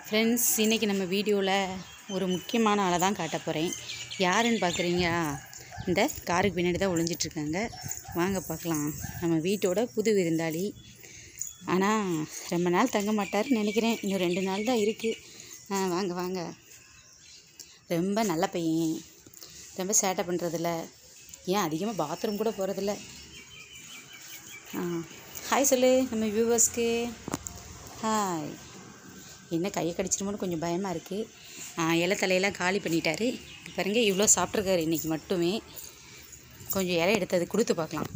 Friends இன்றைக்கி நம்ம வீடியோவில் ஒரு முக்கியமான ஆளை தான் காட்ட போகிறேன் யாருன்னு பார்க்குறீங்க இந்த காருக்கு பின்னாடி தான் ஒளிஞ்சிட்ருக்காங்க வாங்க பார்க்கலாம் நம்ம வீட்டோட புது விருந்தாளி ஆனால் ரொம்ப நாள் தங்க மாட்டார்னு நினைக்கிறேன் இன்னும் ரெண்டு நாள் தான் இருக்குது ஆ வாங்க வாங்க ரொம்ப நல்ல பையன் ரொம்ப சேட்டை பண்ணுறதில்ல ஏன் அதிகமாக பாத்ரூம் கூட போகிறதில்ல ஆ ஹாய் சொல்லு நம்ம வியூவர்ஸ்க்கு ஹாய் என்ன கையை கடிச்சிருமோன்னு கொஞ்சம் பயமாக இருக்குது இலை தலையெல்லாம் காலி பண்ணிட்டாரு இங்க பாருங்க இவ்வளோ சாப்பிட்ருக்காரு இன்றைக்கி மட்டுமே கொஞ்சம் இலை எடுத்து அது கொடுத்து பார்க்கலாம்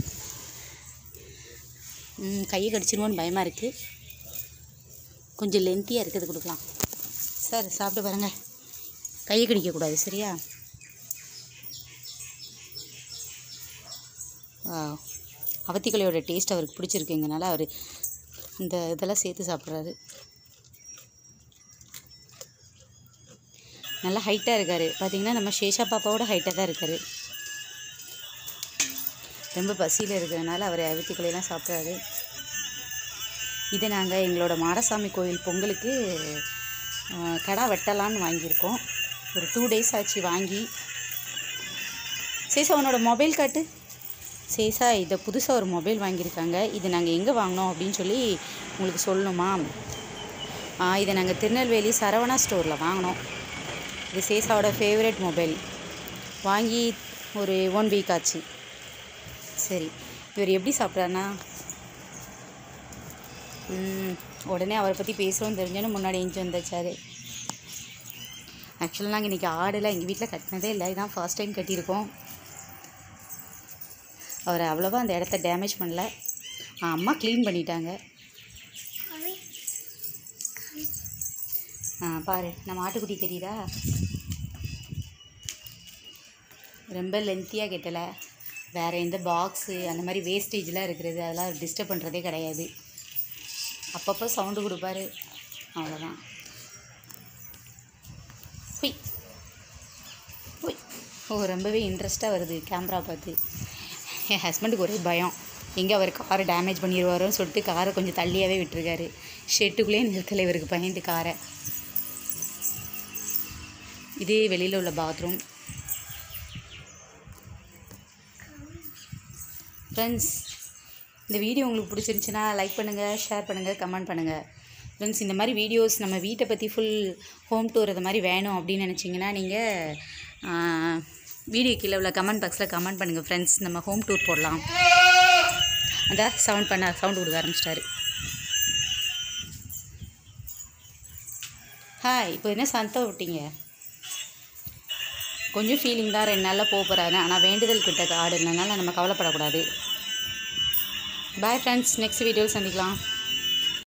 ம், கையை கடிச்சிருமோன்னு பயமாக இருக்குது கொஞ்சம் லென்த்தியாக இருக்குது கொடுக்கலாம் சார் சாப்பிட்டு பாருங்க கையை கடிக்கக்கூடாது சரியா வாவ். அவத்திக்கலையோட டேஸ்ட் அவருக்கு பிடிச்சிருக்குங்கனால அவர் இந்த இதெல்லாம் சேர்த்து சாப்பிட்றாரு நல்லா ஹைட்டாக இருக்கார் பார்த்தீங்கன்னா நம்ம சேஷா பாப்பாவோட ஹைட்டாக தான் இருக்கார் ரொம்ப பசியில் இருக்கிறதுனால அவர் அவத்திக்கலையெல்லாம் சாப்பிட்றாரு இதை நாங்கள் எங்களோட மாடசாமி கோயில் பொங்கலுக்கு அஹ், கடா வெட்டலான்னு வாங்கியிருக்கோம் ஒரு டூ டேஸ் ஆச்சு வாங்கி சேஷா உன்னோட மொபைல் காட்டு சேஷா இதை புதுசாக ஒரு மொபைல் வாங்கியிருக்காங்க இது நாங்கள் எங்கே வாங்கினோம் அப்படின்னு சொல்லி உங்களுக்கு சொல்லணுமா ஆ, இதை நாங்கள் திருநெல்வேலி சரவணா ஸ்டோரில் வாங்கினோம் இது சேஷாவோட ஃபேவரட் மொபைல் வாங்கி ஒரு ஒன் வீக் ஆச்சு சரி இவர் எப்படி சாப்பிட்றாருன்னா ம், உடனே அவரை பற்றி பேசுகிறோம் தெரிஞ்சோன்னு முன்னாடி எஞ்சி வந்தாச்சாரு ஆக்சுவலாக நாங்கள் இன்றைக்கி ஆடெல்லாம் எங்கள் வீட்டில் கட்டினதே இல்லை இதான் ஃபர்ஸ்ட் டைம் கட்டியிருக்கோம் அவர் அவ்வளோவா அந்த இடத்த டேமேஜ் பண்ணல ஆ, அம்மா க்ளீன் பண்ணிட்டாங்க ஆ பாரு நம்ம ஆட்டுக்குட்டி தெரியுதா ரொம்ப லென்த்தியாக கெட்டலை வேறு எந்த பாக்ஸு அந்த மாதிரி வேஸ்டேஜ்லாம் இருக்கிறது அதெல்லாம் டிஸ்டர்ப் பண்ணுறதே கிடையாது அப்பப்போ சவுண்டு கொடுப்பாரு அவ்வளோதான் ஹுய் ஹுய் ஓ ரொம்பவே இன்ட்ரெஸ்ட்டாக வருது கேமரா பார்த்து என் ஹஸ்பண்டுக்கு ஒரே பயம் எங்கே அவர் காரை டேமேஜ் பண்ணிடுவாரோன்னு சொல்லிட்டு காரை கொஞ்சம் தள்ளியாகவே விட்டுருக்காரு ஷெட்டுக்குள்ளேயே நிறுத்தலை இவருக்கு பயந்து காரை இதே வெளியில் உள்ள பாத்ரூம் ஃப்ரெண்ட்ஸ் இந்த வீடியோ உங்களுக்கு பிடிச்சிருந்துச்சுன்னா லைக் பண்ணுங்கள் ஷேர் பண்ணுங்கள் கமெண்ட் பண்ணுங்கள் ஃப்ரெண்ட்ஸ் இந்த மாதிரி வீடியோஸ் நம்ம வீட்டை பற்றி ஃபுல் ஹோம் டூர் இது மாதிரி வேணும் அப்படின்னு நினச்சிங்கன்னா நீங்கள் வீடியோ கீழே உள்ள கமெண்ட் பாக்ஸில் கமெண்ட் பண்ணுங்கள் ஃப்ரெண்ட்ஸ் நம்ம ஹோம் டூர் போடலாம் அதான் சவுண்ட் பண்ண சவுண்ட் கொடுக்க ஆரம்பிச்சிட்டாரு ஹாய் இப்போ என்ன சந்தா விட்டீங்க கொஞ்சம் ஃபீலிங் தான் ரெண்டு நாளில் போக போகிறாரு ஆனால் வேண்டுதல் கிட்ட ஆடுனால நம்ம கவலைப்படக்கூடாது பாய் ஃப்ரெண்ட்ஸ் நெக்ஸ்ட் வீடியோவில் சந்திக்கலாம்